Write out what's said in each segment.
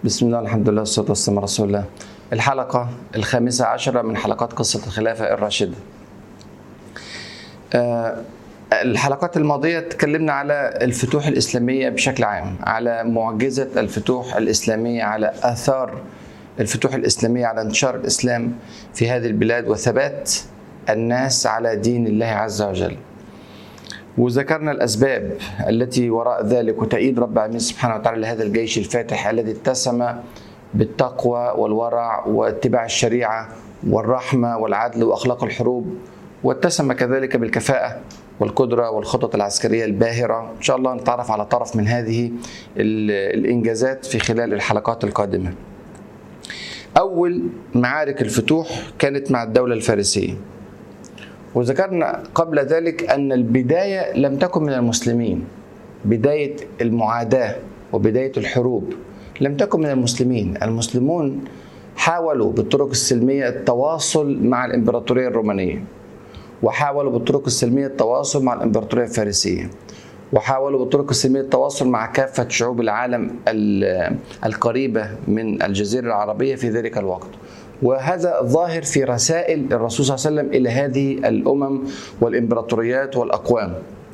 بسم الله الحمد لله والصلاة والسلام على رسول الله الحلقة الخامسة عشرة من حلقات قصة الخلافة الراشدة آه، الحلقات الماضية تكلمنا على الفتوح الإسلامية بشكل عام على معجزة الفتوح الإسلامية على آثار الفتوح الإسلامية على انتشار الإسلام في هذه البلاد وثبات الناس على دين الله عز وجل وذكرنا الاسباب التي وراء ذلك وتأييد رب العالمين سبحانه وتعالى لهذا الجيش الفاتح الذي اتسم بالتقوى والورع واتباع الشريعه والرحمه والعدل واخلاق الحروب واتسم كذلك بالكفاءه والقدره والخطط العسكريه الباهره ان شاء الله نتعرف على طرف من هذه الانجازات في خلال الحلقات القادمه اول معارك الفتوح كانت مع الدوله الفارسيه وذكرنا قبل ذلك ان البدايه لم تكن من المسلمين بدايه المعاداه وبدايه الحروب لم تكن من المسلمين المسلمون حاولوا بالطرق السلميه التواصل مع الامبراطوريه الرومانيه وحاولوا بالطرق السلميه التواصل مع الامبراطوريه الفارسيه وحاولوا بالطرق السلميه التواصل مع كافه شعوب العالم القريبه من الجزيره العربيه في ذلك الوقت وهذا ظاهر في رسائل الرسول صلى الله عليه وسلم الى هذه الامم والامبراطوريات والاقوام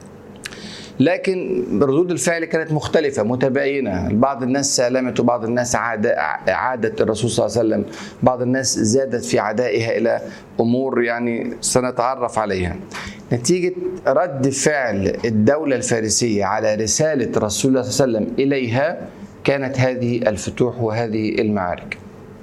لكن ردود الفعل كانت مختلفة متباينة بعض الناس سالمت وبعض الناس عاد عادت الرسول صلى الله عليه وسلم بعض الناس زادت في عدائها إلى أمور يعني سنتعرف عليها نتيجة رد فعل الدولة الفارسية على رسالة رسول الله صلى الله عليه وسلم إليها كانت هذه الفتوح وهذه المعارك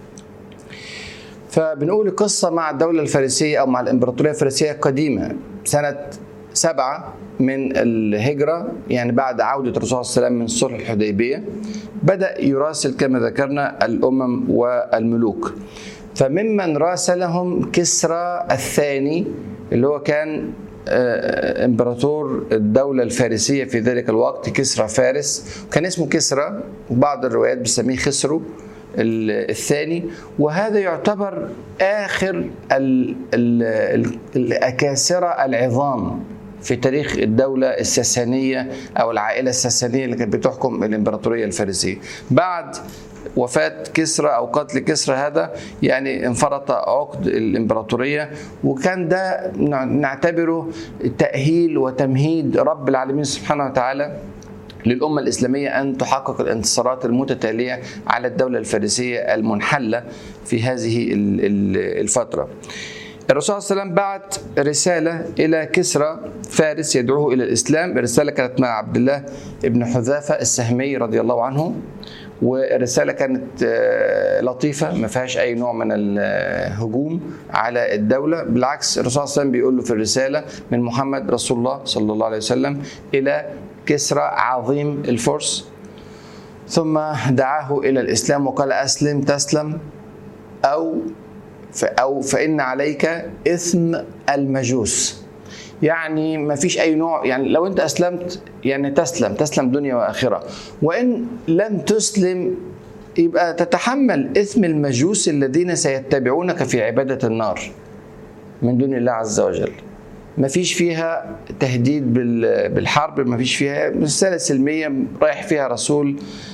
فبنقول القصة مع الدولة الفارسية أو مع الإمبراطورية الفارسية قديمة سنة سبعة من الهجرة يعني بعد عودة الرسول صلى الله عليه وسلم من صلح الحديبية بدأ يراسل كما ذكرنا الأمم والملوك فممن راسلهم كسرى الثاني اللي هو كان امبراطور الدولة الفارسية في ذلك الوقت كسرى فارس كان اسمه كسرى وبعض الروايات بتسميه خسرو الثاني وهذا يعتبر اخر ال ال الاكاسره العظام في تاريخ الدولة الساسانية أو العائلة الساسانية اللي كانت بتحكم الإمبراطورية الفارسية بعد وفاة كسرى أو قتل كسرى هذا يعني انفرط عقد الإمبراطورية وكان ده نعتبره تأهيل وتمهيد رب العالمين سبحانه وتعالى للأمة الإسلامية أن تحقق الانتصارات المتتالية على الدولة الفارسية المنحلة في هذه الفترة الرسول صلى الله عليه وسلم بعت رسالة إلى كسرى فارس يدعوه إلى الإسلام الرسالة كانت مع عبد الله بن حذافة السهمي رضي الله عنه والرسالة كانت لطيفة ما فيهاش أي نوع من الهجوم على الدولة بالعكس الرسول صلى الله عليه وسلم بيقول له في الرسالة من محمد رسول الله صلى الله عليه وسلم إلى كسرى عظيم الفرس ثم دعاه إلى الإسلام وقال أسلم تسلم أو أو فإن عليك إثم المجوس يعني ما فيش أي نوع يعني لو أنت أسلمت يعني تسلم تسلم دنيا وآخرة وإن لم تسلم يبقى تتحمل إثم المجوس الذين سيتبعونك في عبادة النار من دون الله عز وجل ما فيش فيها تهديد بالحرب ما فيش فيها رسالة سلمية رايح فيها رسول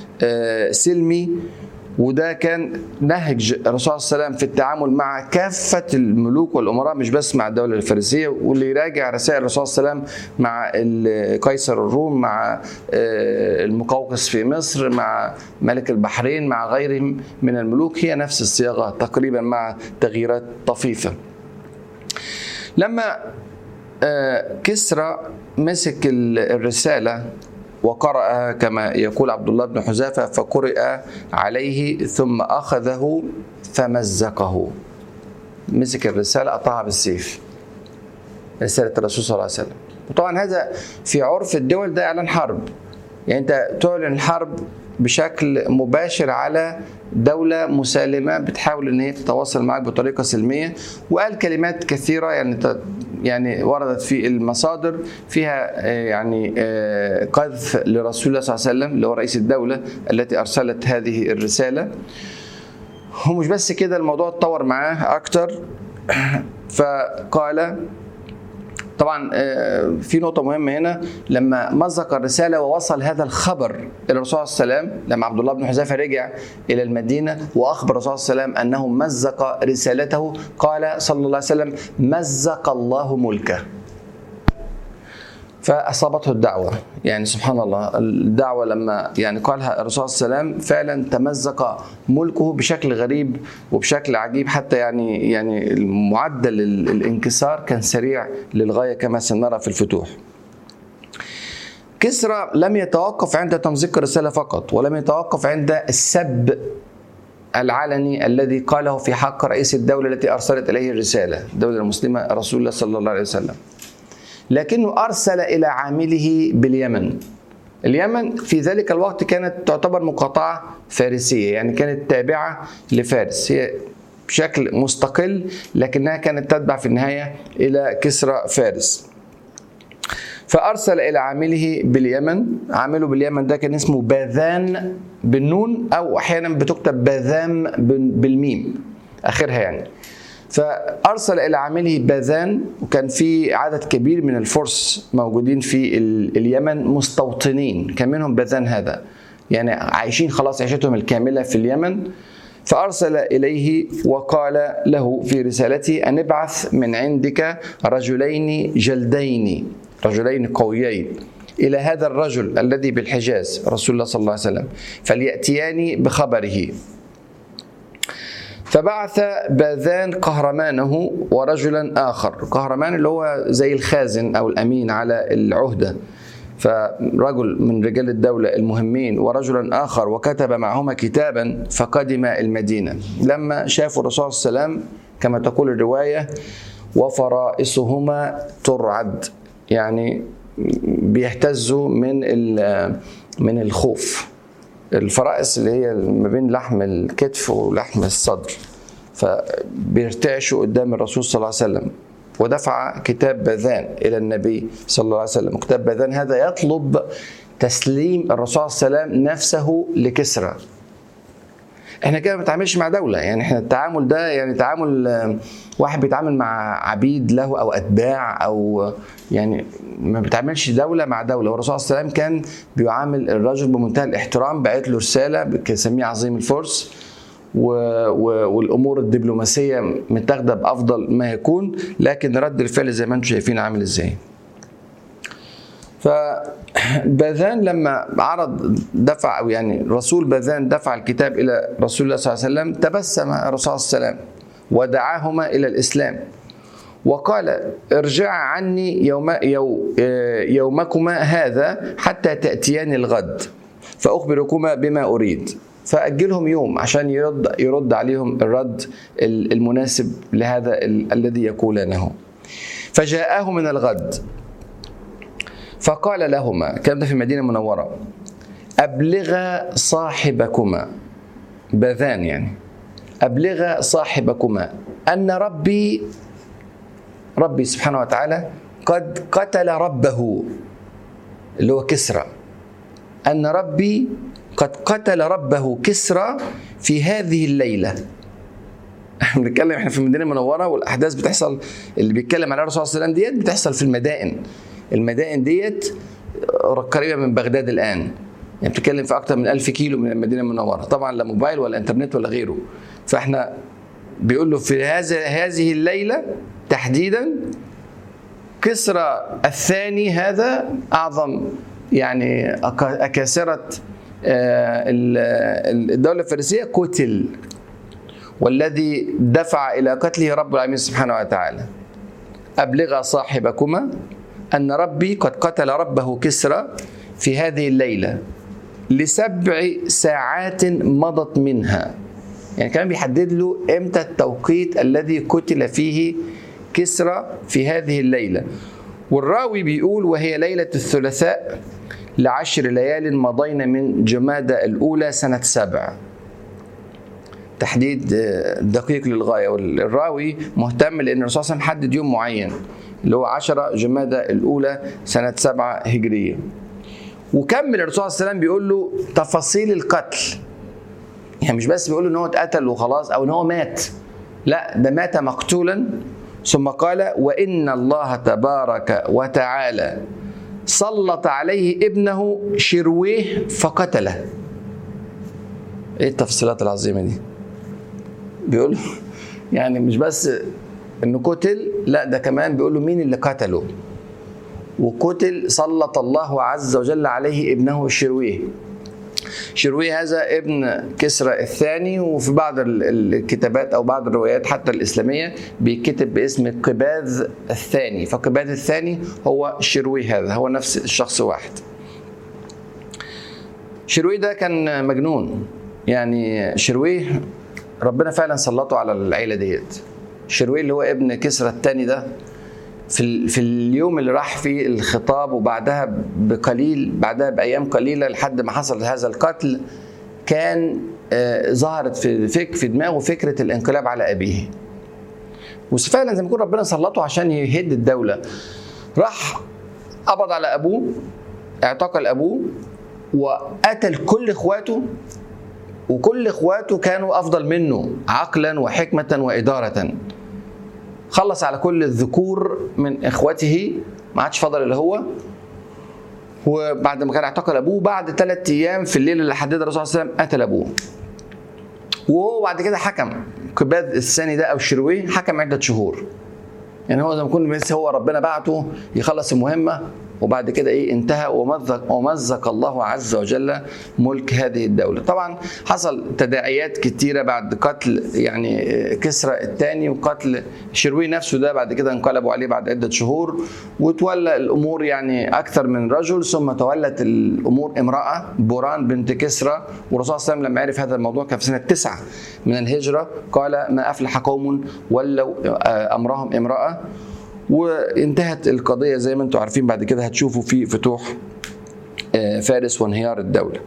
سلمي وده كان نهج الرسول صلى الله عليه وسلم في التعامل مع كافة الملوك والأمراء مش بس مع الدولة الفارسية واللي يراجع رسائل الرسول صلى الله عليه وسلم مع قيصر الروم مع المقوقس في مصر مع ملك البحرين مع غيرهم من الملوك هي نفس الصياغة تقريبا مع تغييرات طفيفة لما كسرى مسك الرسالة وقرأ كما يقول عبد الله بن حذافة فقرئ عليه ثم أخذه فمزقه مسك الرسالة قطعها بالسيف رسالة الرسول صلى الله عليه وسلم وطبعا هذا في عرف الدول ده إعلان حرب يعني أنت تعلن الحرب بشكل مباشر على دولة مسالمة بتحاول ان هي تتواصل معك بطريقة سلمية وقال كلمات كثيرة يعني يعني وردت في المصادر فيها يعني قذف لرسول الله صلى الله عليه وسلم اللي هو رئيس الدولة التي ارسلت هذه الرسالة ومش بس كده الموضوع اتطور معاه اكتر فقال طبعا آه، في نقطة مهمة هنا لما مزق الرسالة ووصل هذا الخبر إلى الرسول صلى الله عليه وسلم لما عبد الله بن حذيفة رجع إلى المدينة وأخبر الرسول صلى الله عليه وسلم أنه مزق رسالته قال صلى الله عليه وسلم مزق الله ملكه فاصابته الدعوه يعني سبحان الله الدعوه لما يعني قالها الرسول صلى الله عليه وسلم فعلا تمزق ملكه بشكل غريب وبشكل عجيب حتى يعني يعني معدل الانكسار كان سريع للغايه كما سنرى في الفتوح. كسرى لم يتوقف عند تمزيق الرساله فقط ولم يتوقف عند السب العلني الذي قاله في حق رئيس الدوله التي ارسلت اليه الرساله، الدوله المسلمه رسول الله صلى الله عليه وسلم. لكنه أرسل إلى عامله باليمن اليمن في ذلك الوقت كانت تعتبر مقاطعة فارسية يعني كانت تابعة لفارس هي بشكل مستقل لكنها كانت تتبع في النهاية إلى كسرى فارس فأرسل إلى عامله باليمن عامله باليمن ده كان اسمه باذان بالنون أو أحيانا بتكتب باذام بالميم آخرها يعني فارسل الى عامله باذان وكان في عدد كبير من الفرس موجودين في اليمن مستوطنين كان منهم باذان هذا يعني عايشين خلاص عيشتهم الكامله في اليمن فارسل اليه وقال له في رسالته ان ابعث من عندك رجلين جلدين رجلين قويين الى هذا الرجل الذي بالحجاز رسول الله صلى الله عليه وسلم فلياتياني بخبره فبعث باذان قهرمانه ورجلا آخر قهرمان اللي هو زي الخازن أو الأمين على العهدة فرجل من رجال الدولة المهمين ورجلا آخر وكتب معهما كتابا فقدم المدينة لما شافوا الرسول صلى الله عليه وسلم كما تقول الرواية وفرائصهما ترعد يعني بيهتزوا من من الخوف الفرائس اللي هي ما بين لحم الكتف ولحم الصدر فبيرتعشوا قدام الرسول صلى الله عليه وسلم ودفع كتاب باذان الى النبي صلى الله عليه وسلم كتاب باذان هذا يطلب تسليم الرسول صلى الله عليه وسلم نفسه لكسرى احنا كده ما بنتعاملش مع دوله يعني احنا التعامل ده يعني تعامل واحد بيتعامل مع عبيد له او اتباع او يعني ما بيتعاملش دوله مع دوله والرسول صلى الله عليه وسلم كان بيعامل الرجل بمنتهى الاحترام بعت له رساله بيسميه عظيم الفرس و... و... والامور الدبلوماسيه متاخده بافضل ما يكون لكن رد الفعل زي ما انتم شايفين عامل ازاي فباذان لما عرض دفع او يعني رسول باذان دفع الكتاب الى رسول الله صلى الله عليه وسلم تبسم الرسول صلى الله عليه وسلم ودعاهما الى الاسلام وقال ارجعا عني يوم يومكما هذا حتى تأتيان الغد فأخبركما بما أريد فأجلهم يوم عشان يرد يرد عليهم الرد المناسب لهذا الذي يقولانه فجاءه من الغد فقال لهما كان ده في المدينة المنورة أبلغ صاحبكما باذان يعني أبلغ صاحبكما أن ربي ربي سبحانه وتعالى قد قتل ربه اللي هو كسرى أن ربي قد قتل ربه كسرى في هذه الليلة احنا بنتكلم احنا في المدينة المنورة والأحداث بتحصل اللي بيتكلم عليها الرسول صلى الله عليه وسلم ديت بتحصل في المدائن المدائن ديت قريبة من بغداد الآن يعني بتتكلم في أكثر من ألف كيلو من المدينة المنورة طبعا لا موبايل ولا إنترنت ولا غيره فاحنا بيقول له في هذا هذه الليلة تحديدا كسرى الثاني هذا أعظم يعني أكاسرة الدولة الفارسية قتل والذي دفع إلى قتله رب العالمين سبحانه وتعالى أبلغ صاحبكما أن ربي قد قتل ربه كسرى في هذه الليلة لسبع ساعات مضت منها يعني كمان بيحدد له امتى التوقيت الذي قتل فيه كسرى في هذه الليله والراوي بيقول وهي ليله الثلاثاء لعشر ليال مضينا من جمادة الأولى سنة سبع تحديد دقيق للغاية والراوي مهتم لأن الرسول صلى الله عليه وسلم حدد يوم معين اللي هو عشرة جمادة الأولى سنة سبعة هجرية وكمل الرسول صلى الله عليه وسلم بيقول له تفاصيل القتل يعني مش بس بيقول له ان هو اتقتل وخلاص او ان هو مات لا ده مات مقتولا ثم قال وإن الله تبارك وتعالى سلط عليه ابنه شرويه فقتله ايه التفصيلات العظيمه دي بيقول يعني مش بس انه قتل لا ده كمان بيقول له مين اللي قتله وقتل سلط الله عز وجل عليه ابنه شرويه شرويه هذا ابن كسرى الثاني وفي بعض الكتابات او بعض الروايات حتى الاسلاميه بيتكتب باسم قباذ الثاني فقباذ الثاني هو شرويه هذا هو نفس الشخص واحد شرويه ده كان مجنون يعني شرويه ربنا فعلا سلطه على العيله ديت شرويه اللي هو ابن كسرى الثاني ده في في اليوم اللي راح فيه الخطاب وبعدها بقليل بعدها بايام قليله لحد ما حصل هذا القتل كان آه ظهرت في فك في دماغه فكره الانقلاب على ابيه وفعلا زي ما يكون ربنا سلطه عشان يهد الدوله راح قبض على ابوه اعتقل ابوه وقتل كل اخواته وكل اخواته كانوا افضل منه عقلا وحكمه واداره خلص على كل الذكور من اخوته ما عادش فضل اللي هو وبعد ما كان اعتقل ابوه بعد ثلاث ايام في الليله اللي حددها الرسول صلى الله عليه وسلم قتل ابوه وهو بعد كده حكم قباد الثاني ده او الشروي حكم عده شهور يعني هو زي ما يكون هو ربنا بعته يخلص المهمه وبعد كده ايه انتهى ومزق ومزق الله عز وجل ملك هذه الدوله طبعا حصل تداعيات كتيره بعد قتل يعني كسرى الثاني وقتل شروي نفسه ده بعد كده انقلبوا عليه بعد عده شهور وتولى الامور يعني اكثر من رجل ثم تولت الامور امراه بوران بنت كسرى والرسول صلى الله عليه وسلم لما عرف هذا الموضوع كان في سنه تسعه من الهجره قال ما افلح قوم ولوا امرهم امراه وانتهت القضية زي ما انتم عارفين بعد كده هتشوفوا في فتوح فارس وانهيار الدولة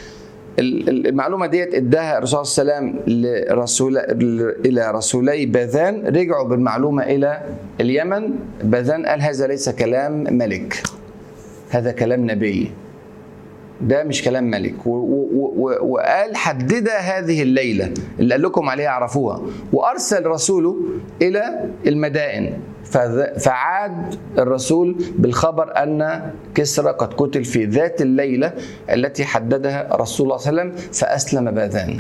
المعلومة ديت اداها الرسول صلى الله عليه وسلم لرسول إلى رسولي باذان رجعوا بالمعلومة إلى اليمن باذان قال هذا ليس كلام ملك هذا كلام نبي ده مش كلام ملك وقال حدد هذه الليلة اللي قال لكم عليها اعرفوها وأرسل رسوله إلى المدائن فعاد الرسول بالخبر ان كسرى قد قتل في ذات الليله التي حددها رسول الله صلى الله عليه وسلم فاسلم باذان.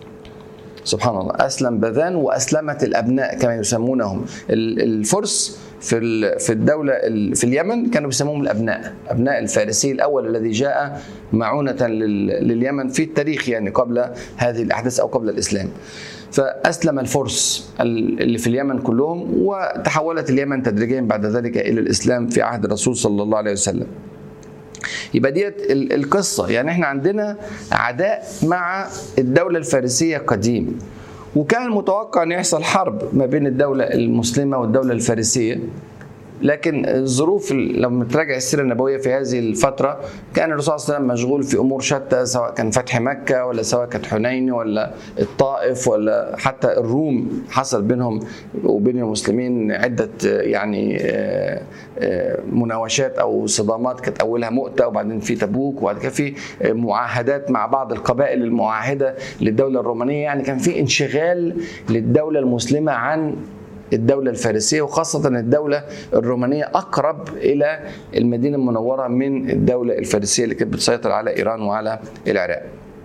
سبحان الله اسلم باذان واسلمت الابناء كما يسمونهم الفرس في في الدوله في اليمن كانوا بيسموهم الابناء ابناء الفارسي الاول الذي جاء معونه لليمن في التاريخ يعني قبل هذه الاحداث او قبل الاسلام. فأسلم الفرس اللي في اليمن كلهم وتحولت اليمن تدريجيا بعد ذلك إلى الإسلام في عهد الرسول صلى الله عليه وسلم يبقى ديت القصة يعني احنا عندنا عداء مع الدولة الفارسية قديم وكان متوقع أن يحصل حرب ما بين الدولة المسلمة والدولة الفارسية لكن الظروف لما تراجع السيره النبويه في هذه الفتره كان الرسول صلى الله عليه وسلم مشغول في امور شتى سواء كان فتح مكه ولا سواء كانت حنين ولا الطائف ولا حتى الروم حصل بينهم وبين المسلمين عده يعني مناوشات او صدامات كانت اولها مؤته وبعدين في تبوك وبعد كده في معاهدات مع بعض القبائل المعاهده للدوله الرومانيه يعني كان في انشغال للدوله المسلمه عن الدولة الفارسية وخاصة الدولة الرومانية أقرب إلى المدينة المنورة من الدولة الفارسية اللي كانت بتسيطر على إيران وعلى العراق.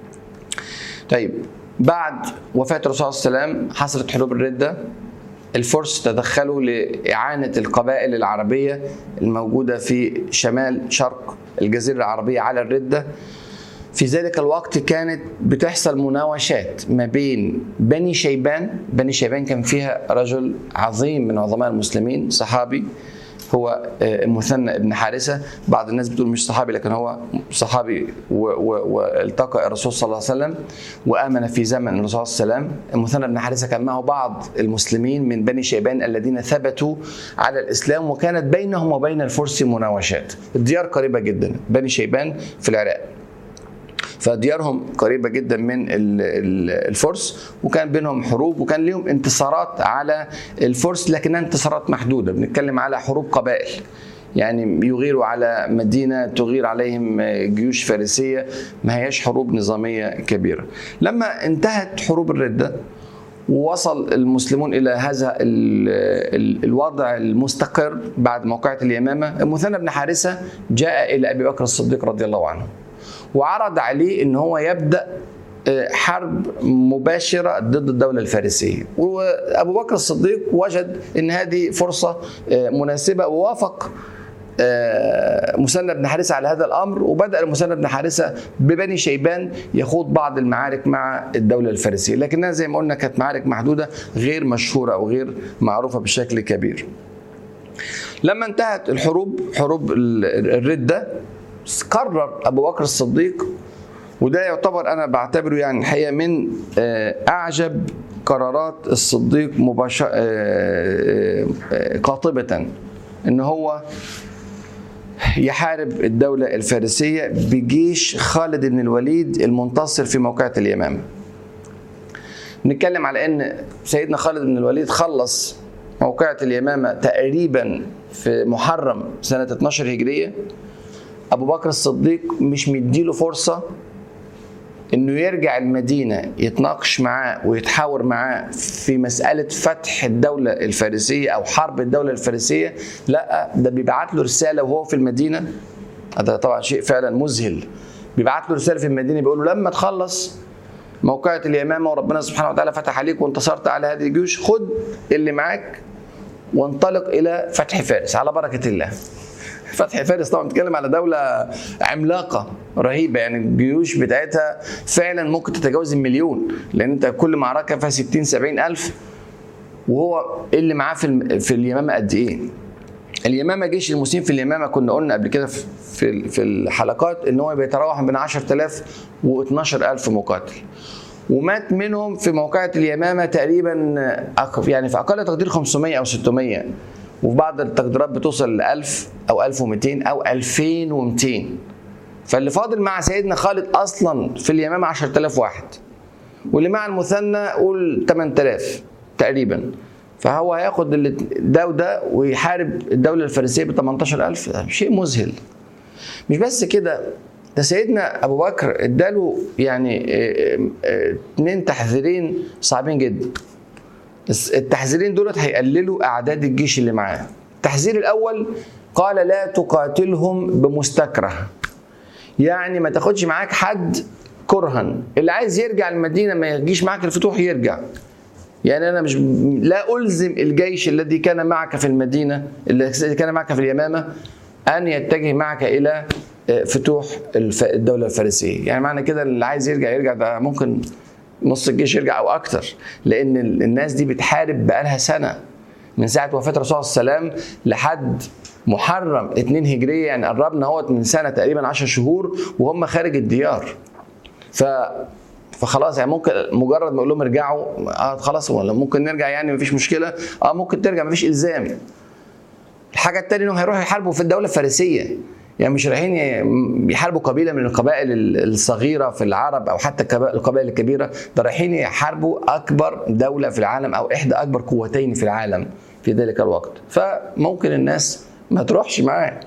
طيب بعد وفاة الرسول صلى الله عليه وسلم حصلت حروب الردة الفرس تدخلوا لإعانة القبائل العربية الموجودة في شمال شرق الجزيرة العربية على الردة في ذلك الوقت كانت بتحصل مناوشات ما بين بني شيبان بني شيبان كان فيها رجل عظيم من عظماء المسلمين صحابي هو مثنى ابن حارثة بعض الناس بتقول مش صحابي لكن هو صحابي والتقى الرسول صلى الله عليه وسلم وآمن في زمن الرسول صلى الله عليه وسلم المثنى ابن حارثة كان معه بعض المسلمين من بني شيبان الذين ثبتوا على الإسلام وكانت بينهم وبين الفرس مناوشات الديار قريبة جدا بني شيبان في العراق فديارهم قريبة جدا من الفرس وكان بينهم حروب وكان لهم انتصارات على الفرس لكنها انتصارات محدودة بنتكلم على حروب قبائل يعني يغيروا على مدينة تغير عليهم جيوش فارسية ما هياش حروب نظامية كبيرة لما انتهت حروب الردة ووصل المسلمون الى هذا الوضع المستقر بعد موقعة اليمامه المثنى بن حارثه جاء الى ابي بكر الصديق رضي الله عنه وعرض عليه ان هو يبدا حرب مباشرة ضد الدولة الفارسية وأبو بكر الصديق وجد أن هذه فرصة مناسبة ووافق مسنى بن حارثة على هذا الأمر وبدأ المسنى بن حارثة ببني شيبان يخوض بعض المعارك مع الدولة الفارسية لكنها زي ما قلنا كانت معارك محدودة غير مشهورة أو غير معروفة بشكل كبير لما انتهت الحروب حروب الردة قرر أبو بكر الصديق وده يعتبر انا بعتبره يعني الحقيقه من اعجب قرارات الصديق مباشرة قاطبة ان هو يحارب الدولة الفارسية بجيش خالد بن الوليد المنتصر في موقعة اليمامة نتكلم على ان سيدنا خالد بن الوليد خلص موقعة اليمامة تقريبا في محرم سنة 12 هجرية أبو بكر الصديق مش مديله فرصة انه يرجع المدينه يتناقش معاه ويتحاور معاه في مساله فتح الدوله الفارسيه او حرب الدوله الفارسيه لا ده بيبعت له رساله وهو في المدينه هذا طبعا شيء فعلا مذهل بيبعت له رساله في المدينه بيقول له لما تخلص موقعة اليمامة وربنا سبحانه وتعالى فتح عليك وانتصرت على هذه الجيوش خد اللي معاك وانطلق إلى فتح فارس على بركة الله فتح فارس طبعا بتتكلم على دولة عملاقة رهيبة يعني الجيوش بتاعتها فعلا ممكن تتجاوز المليون لأن أنت كل معركة فيها 60 70 ألف وهو اللي معاه في في اليمامة قد إيه؟ اليمامة جيش المسلمين في اليمامة كنا قلنا قبل كده في في الحلقات ان هو بيتراوح بين 10000 و 12000 مقاتل ومات منهم في موقعة اليمامة تقريبا يعني في أقل تقدير 500 أو 600 وفي بعض التقديرات بتوصل ل 1000 أو 1200 أو 2200 فاللي فاضل مع سيدنا خالد أصلا في اليمامة 10000 واحد واللي مع المثنى قول 8000 تقريبا فهو هياخد ده وده ويحارب الدولة الفارسية ب 18000 شيء مذهل مش بس كده ده سيدنا ابو بكر اداله يعني اثنين تحذيرين صعبين جدا التحذيرين دولت هيقللوا اعداد الجيش اللي معاه التحذير الاول قال لا تقاتلهم بمستكره يعني ما تاخدش معاك حد كرها اللي عايز يرجع المدينه ما يجيش معاك الفتوح يرجع يعني انا مش لا الزم الجيش الذي كان معك في المدينه الذي كان معك في اليمامه ان يتجه معك الى فتوح الدوله الفارسيه يعني معنى كده اللي عايز يرجع يرجع ده ممكن نص الجيش يرجع او اكتر لان الناس دي بتحارب بقالها سنه من ساعه وفاه الرسول صلى الله عليه وسلم لحد محرم 2 هجريه يعني قربنا اهوت من سنه تقريبا 10 شهور وهم خارج الديار ف فخلاص يعني ممكن مجرد ما اقول لهم ارجعوا اه خلاص ولا ممكن نرجع يعني مفيش مشكله اه ممكن ترجع مفيش الزام الحاجه الثانيه انهم هيروحوا يحاربوا في الدوله الفارسيه يعني مش رايحين يحاربوا قبيله من القبائل الصغيره في العرب او حتى القبائل الكبيره ده رايحين يحاربوا اكبر دوله في العالم او احدى اكبر قوتين في العالم في ذلك الوقت فممكن الناس ما تروحش معاه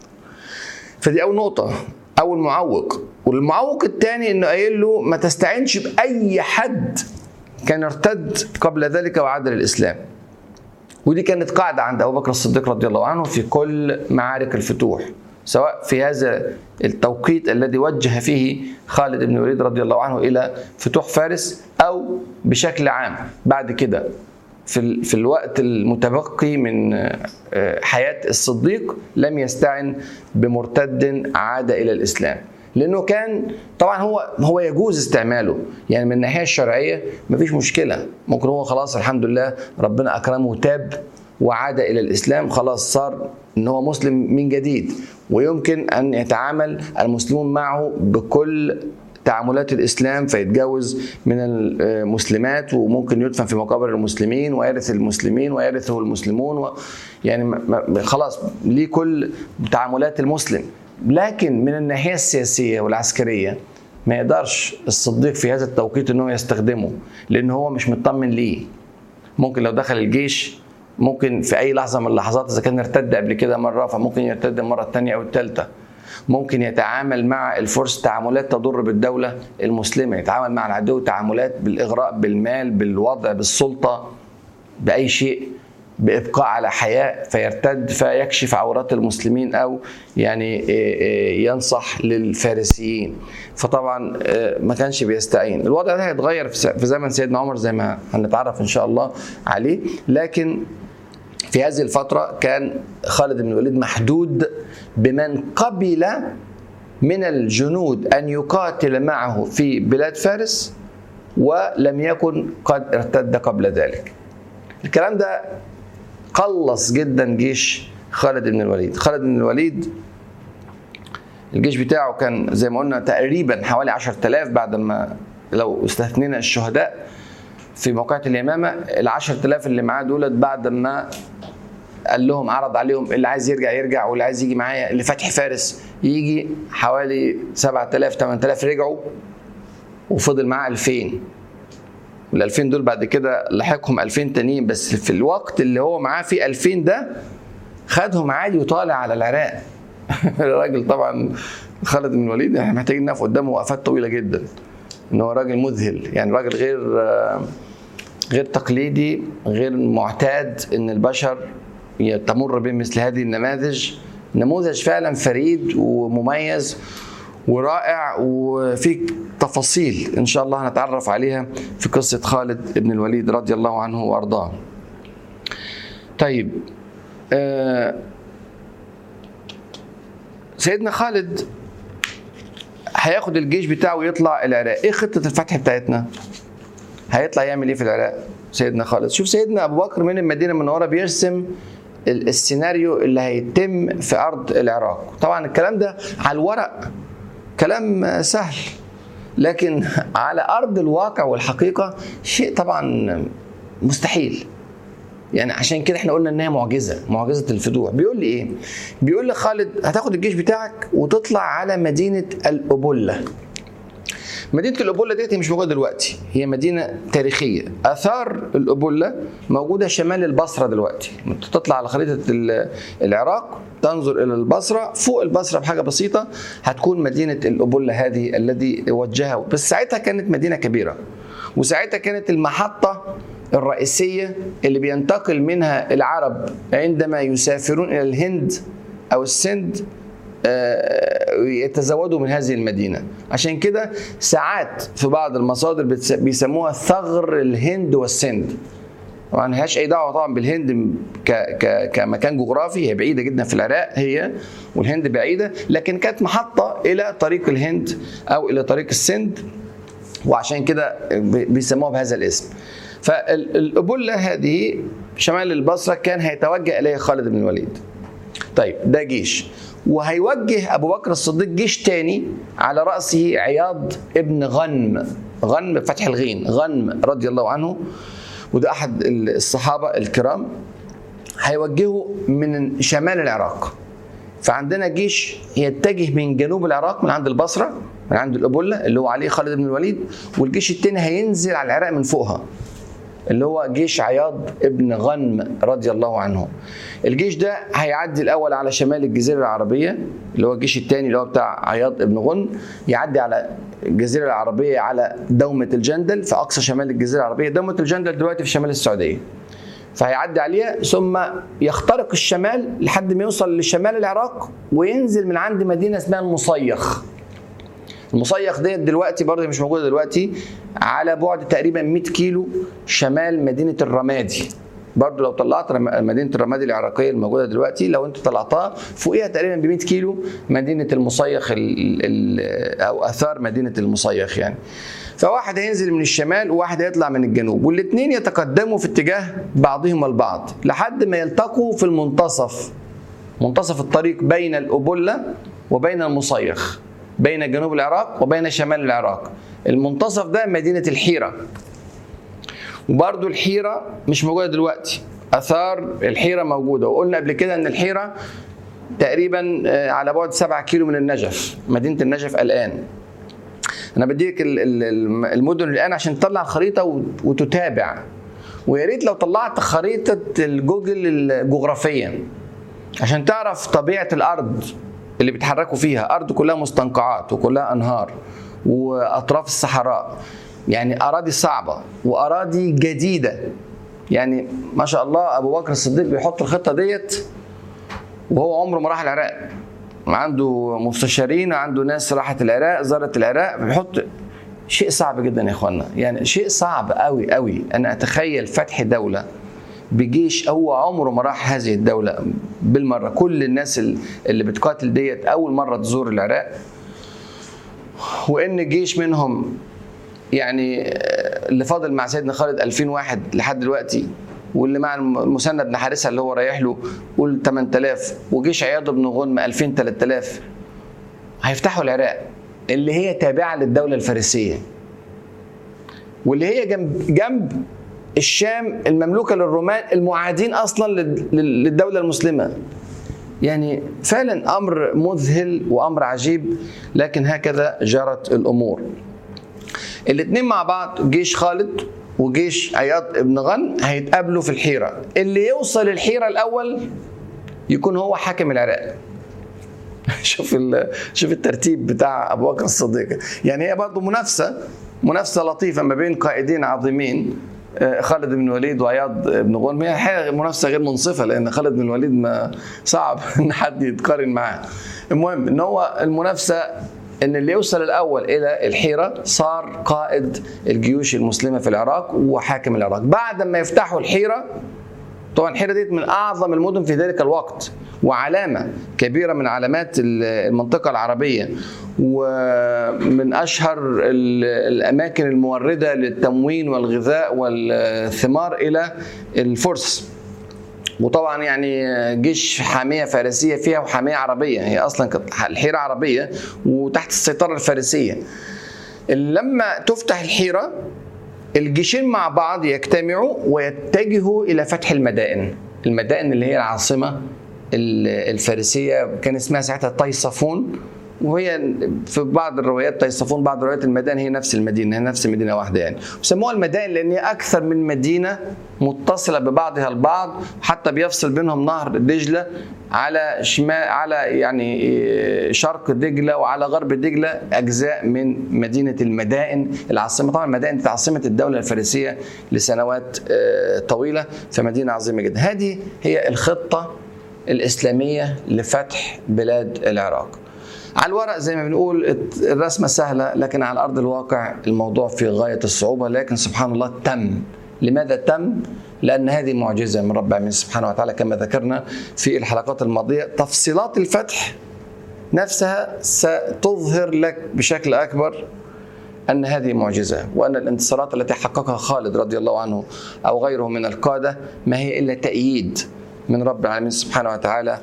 فدي اول نقطه اول معوق والمعوق الثاني انه قايل له ما تستعينش باي حد كان ارتد قبل ذلك وعاد للاسلام ودي كانت قاعده عند ابو بكر الصديق رضي الله عنه في كل معارك الفتوح سواء في هذا التوقيت الذي وجه فيه خالد بن الوليد رضي الله عنه الى فتوح فارس او بشكل عام بعد كده في في الوقت المتبقي من حياه الصديق لم يستعن بمرتد عاد الى الاسلام لانه كان طبعا هو هو يجوز استعماله يعني من الناحيه الشرعيه مفيش مشكله ممكن هو خلاص الحمد لله ربنا اكرمه وتاب وعاد الى الاسلام خلاص صار ان هو مسلم من جديد ويمكن ان يتعامل المسلمون معه بكل تعاملات الاسلام فيتجوز من المسلمات وممكن يدفن في مقابر المسلمين ويرث المسلمين ويرثه المسلمون و يعني خلاص ليه كل تعاملات المسلم لكن من الناحيه السياسيه والعسكريه ما يقدرش الصديق في هذا التوقيت انه يستخدمه لان هو مش مطمن ليه ممكن لو دخل الجيش ممكن في اي لحظه من اللحظات اذا كان ارتد قبل كده مره فممكن يرتد المره الثانيه او الثالثه ممكن يتعامل مع الفرس تعاملات تضر بالدولة المسلمة يتعامل مع العدو تعاملات بالإغراء بالمال بالوضع بالسلطة بأي شيء بإبقاء على حياة فيرتد فيكشف عورات المسلمين أو يعني ينصح للفارسيين فطبعا ما كانش بيستعين الوضع ده هيتغير في زمن سيدنا عمر زي ما هنتعرف إن شاء الله عليه لكن في هذه الفترة كان خالد بن الوليد محدود بمن قبل من الجنود أن يقاتل معه في بلاد فارس ولم يكن قد ارتد قبل ذلك الكلام ده قلص جدا جيش خالد بن الوليد خالد بن الوليد الجيش بتاعه كان زي ما قلنا تقريبا حوالي 10000 بعد ما لو استثنينا الشهداء في موقعة اليمامة ال 10000 اللي معاه دولت بعد ما قال لهم عرض عليهم اللي عايز يرجع يرجع واللي عايز يجي معايا اللي فتح فارس يجي حوالي 7000 8000 رجعوا وفضل معاه 2000 وال 2000 دول بعد كده لحقهم 2000 تانيين بس في الوقت اللي هو معاه فيه 2000 ده خدهم عادي وطالع على العراق الراجل طبعا خالد بن الوليد احنا محتاجين نقف قدامه وقفات طويله جدا ان هو راجل مذهل يعني راجل غير غير تقليدي غير معتاد ان البشر تمر بمثل هذه النماذج نموذج فعلا فريد ومميز ورائع وفي تفاصيل ان شاء الله هنتعرف عليها في قصه خالد بن الوليد رضي الله عنه وارضاه. طيب آه سيدنا خالد هياخد الجيش بتاعه ويطلع العراق، ايه خطه الفتح بتاعتنا؟ هيطلع يعمل ايه في العراق؟ سيدنا خالد، شوف سيدنا ابو بكر من المدينه المنوره بيرسم السيناريو اللي هيتم في ارض العراق، طبعا الكلام ده على الورق كلام سهل لكن على ارض الواقع والحقيقه شيء طبعا مستحيل يعني عشان كده احنا قلنا انها معجزه معجزه الفتوح بيقول لي ايه بيقول لي خالد هتاخد الجيش بتاعك وتطلع على مدينه الابله مدينه الابله ديت هي مش موجوده دلوقتي هي مدينه تاريخيه اثار الابله موجوده شمال البصره دلوقتي تطلع على خريطه العراق تنظر الى البصره فوق البصره بحاجه بسيطه هتكون مدينه الابله هذه الذي وجهها بس ساعتها كانت مدينه كبيره وساعتها كانت المحطه الرئيسيه اللي بينتقل منها العرب عندما يسافرون الى الهند او السند يتزودوا من هذه المدينه عشان كده ساعات في بعض المصادر بيسموها ثغر الهند والسند طبعا ما لهاش اي دعوه طبعا بالهند ك ك كمكان جغرافي هي بعيده جدا في العراق هي والهند بعيده لكن كانت محطه الى طريق الهند او الى طريق السند وعشان كده بيسموها بهذا الاسم فالابله هذه شمال البصره كان هيتوجه اليها خالد بن الوليد طيب ده جيش وهيوجه ابو بكر الصديق جيش تاني على راسه عياض ابن غنم غنم بفتح الغين غنم رضي الله عنه وده احد الصحابه الكرام هيوجهه من شمال العراق فعندنا جيش يتجه من جنوب العراق من عند البصره من عند الابله اللي هو عليه خالد بن الوليد والجيش التاني هينزل على العراق من فوقها اللي هو جيش عياض ابن غنم رضي الله عنه الجيش ده هيعدي الاول على شمال الجزيره العربيه اللي هو الجيش الثاني اللي هو بتاع عياض ابن غنم يعدي على الجزيره العربيه على دومه الجندل في اقصى شمال الجزيره العربيه دومه الجندل دلوقتي في شمال السعوديه فهيعدي عليها ثم يخترق الشمال لحد ما يوصل لشمال العراق وينزل من عند مدينه اسمها المصيخ المصيخ ديت دلوقتي برضه مش موجوده دلوقتي على بعد تقريبا 100 كيلو شمال مدينه الرمادي برضه لو طلعت مدينه الرمادي العراقيه الموجوده دلوقتي لو انت طلعتها فوقيها تقريبا ب 100 كيلو مدينه المصيخ ال ال او اثار مدينه المصيخ يعني فواحد هينزل من الشمال وواحد هيطلع من الجنوب والاثنين يتقدموا في اتجاه بعضهم البعض لحد ما يلتقوا في المنتصف منتصف الطريق بين الأبلة وبين المصيخ بين جنوب العراق وبين شمال العراق المنتصف ده مدينة الحيرة وبرضو الحيرة مش موجودة دلوقتي أثار الحيرة موجودة وقلنا قبل كده أن الحيرة تقريبا على بعد 7 كيلو من النجف مدينة النجف الآن أنا بديك المدن الآن عشان تطلع الخريطة وتتابع ويا ريت لو طلعت خريطة الجوجل الجغرافية عشان تعرف طبيعة الأرض اللي بيتحركوا فيها ارض كلها مستنقعات وكلها انهار واطراف الصحراء يعني اراضي صعبه واراضي جديده يعني ما شاء الله ابو بكر الصديق بيحط الخطه ديت وهو عمره ما راح العراق عنده مستشارين عنده ناس راحت العراق زارت العراق بيحط شيء صعب جدا يا اخوانا يعني شيء صعب قوي قوي ان اتخيل فتح دوله بجيش هو عمره ما راح هذه الدولة بالمرة كل الناس اللي بتقاتل ديت أول مرة تزور العراق وإن جيش منهم يعني اللي فاضل مع سيدنا خالد 2000 واحد لحد دلوقتي واللي مع المثنى بن حارثه اللي هو رايح له قول 8000 وجيش عياض بن غنم 2000 3000 هيفتحوا العراق اللي هي تابعه للدوله الفارسيه واللي هي جنب جنب الشام المملوكه للرومان المعادين اصلا للدوله المسلمه يعني فعلا امر مذهل وامر عجيب لكن هكذا جرت الامور الاثنين مع بعض جيش خالد وجيش عياض ابن غن هيتقابلوا في الحيره اللي يوصل الحيره الاول يكون هو حاكم العراق شوف شوف الترتيب بتاع ابو بكر الصديق يعني هي برضه منافسه منافسه لطيفه ما بين قائدين عظيمين خالد بن الوليد وعياض بن غنم هي حاجه منافسه غير منصفه لان خالد بن الوليد ما صعب ان حد يتقارن معاه المهم ان هو المنافسه ان اللي يوصل الاول الى الحيره صار قائد الجيوش المسلمه في العراق وحاكم العراق بعد ما يفتحوا الحيره طبعا الحيره ديت من اعظم المدن في ذلك الوقت وعلامه كبيره من علامات المنطقه العربيه ومن اشهر الاماكن المورده للتموين والغذاء والثمار الى الفرس وطبعا يعني جيش حاميه فارسيه فيها وحاميه عربيه هي اصلا كانت الحيره عربيه وتحت السيطره الفارسيه لما تفتح الحيره الجيشين مع بعض يجتمعوا ويتجهوا الى فتح المدائن المدائن اللي هي العاصمه الفارسيه كان اسمها ساعتها طيصفون وهي في بعض الروايات تيصفون بعض روايات المدائن هي نفس المدينه هي نفس مدينه واحده يعني وسموها المدائن لان هي اكثر من مدينه متصله ببعضها البعض حتى بيفصل بينهم نهر دجله على شمال على يعني شرق دجله وعلى غرب دجله اجزاء من مدينه المدائن العاصمه طبعا المدائن دي عاصمه الدوله الفارسيه لسنوات طويله فمدينه عظيمه جدا هذه هي الخطه الاسلاميه لفتح بلاد العراق على الورق زي ما بنقول الرسمه سهله لكن على ارض الواقع الموضوع في غايه الصعوبه لكن سبحان الله تم لماذا تم؟ لأن هذه معجزة من رب العالمين سبحانه وتعالى كما ذكرنا في الحلقات الماضية تفصيلات الفتح نفسها ستظهر لك بشكل أكبر أن هذه معجزة وأن الانتصارات التي حققها خالد رضي الله عنه أو غيره من القادة ما هي إلا تأييد من رب العالمين سبحانه وتعالى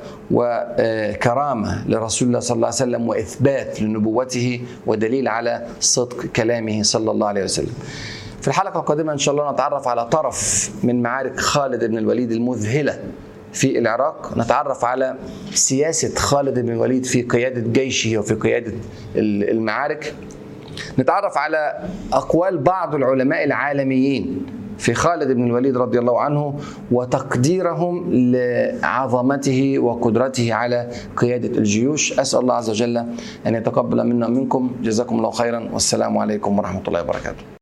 وكرامه لرسول الله صلى الله عليه وسلم واثبات لنبوته ودليل على صدق كلامه صلى الله عليه وسلم. في الحلقه القادمه ان شاء الله نتعرف على طرف من معارك خالد بن الوليد المذهله في العراق نتعرف على سياسه خالد بن الوليد في قياده جيشه وفي قياده المعارك نتعرف على اقوال بعض العلماء العالميين في خالد بن الوليد رضي الله عنه وتقديرهم لعظمته وقدرته على قيادة الجيوش أسأل الله عز وجل أن يتقبل منا ومنكم جزاكم الله خيرا والسلام عليكم ورحمة الله وبركاته